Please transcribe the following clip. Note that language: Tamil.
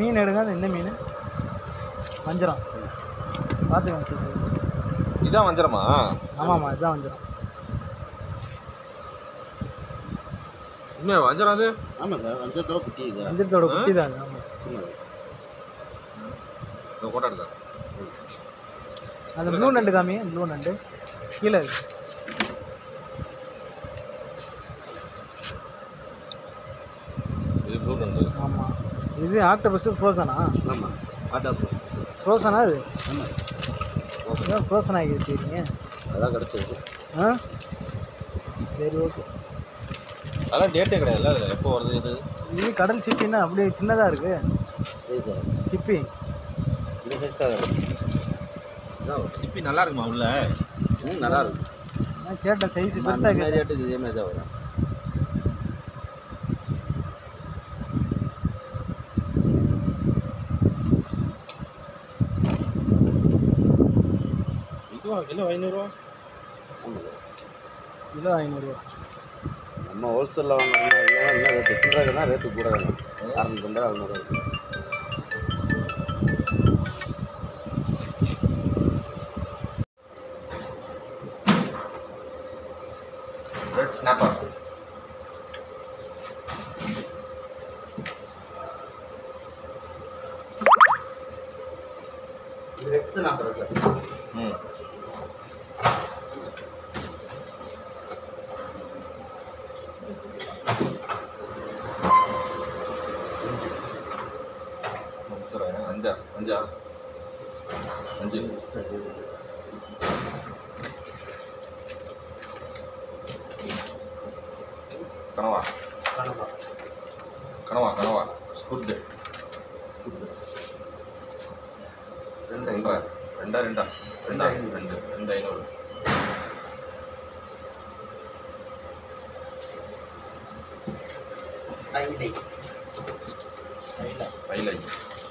மீன் எடுங்க அது என்ன மீன் வஞ்சிரம் பார்த்து வச்சுக்கோங்க இதான் வஞ்சிரமா ஆமாம்மா இதுதான் வஞ்சிரம் உண்மையா வஞ்சிரம் அது ஆமாம் சார் வஞ்சத்தோட குட்டி இது வஞ்சிரத்தோட குட்டி தான் அது ஆமாம் சின்னது இந்த கோட்டை எடுத்தா அந்த ப்ளூ நண்டு காமி ப்ளூ நண்டு கீழே இருக்கு இது ப்ளூ நண்டு ஆமாம் இது ஆக்டோபஸ் ஃப்ரோசனா ஆமாம் ஆட்டா ஃப்ரோசனா அது ஆமாம் ஏன் ஃப்ரோசன் ஆகி வச்சுக்கிறீங்க அதான் கிடச்சது ஆ சரி ஓகே அதெல்லாம் டேட்டே கிடையாதுல்ல அதில் எப்போ வருது இது இது கடல் சிப்பின்னா அப்படியே சின்னதாக இருக்குது சரி சார் சிப்பி இந்த சைஸ் தான் இதான் சிப்பி நல்லா இருக்குமா உள்ள ம் நல்லா இருக்கும் நான் கேட்டேன் சைஸ் நம்ம பெருசாக அந்த கேட்டேன் மாதிரி ரேட்டுக்கு இதே மாதிரி தான் வரும் இதுவும் கிலோ ஐநூறுரூவா ஆமாம் சார் கிலோ ஐநூறுரூவா நம்ம ஹோல்சேலில் வாங்கினா என்ன ரேட்டு சில்லறை தான் ரேட்டு கூட வேணும் அறநூறு அறநூறு இருக்கு ரெட் ஸ்னாப்பர் இது வெச்சு நான் சார் ம் சரி அஞ்சா அஞ்சா அஞ்சு கனவா காணமா கனவா கனவா ஸ்குட் ரெண்டு ரெண்டா ஐநூறு ரெண்டா ரெண்டா ரெண்டா ரெண்டு ஐநூறு. ரெண்டு ரெண்டு ஐநூறு ஐந்தை பைலை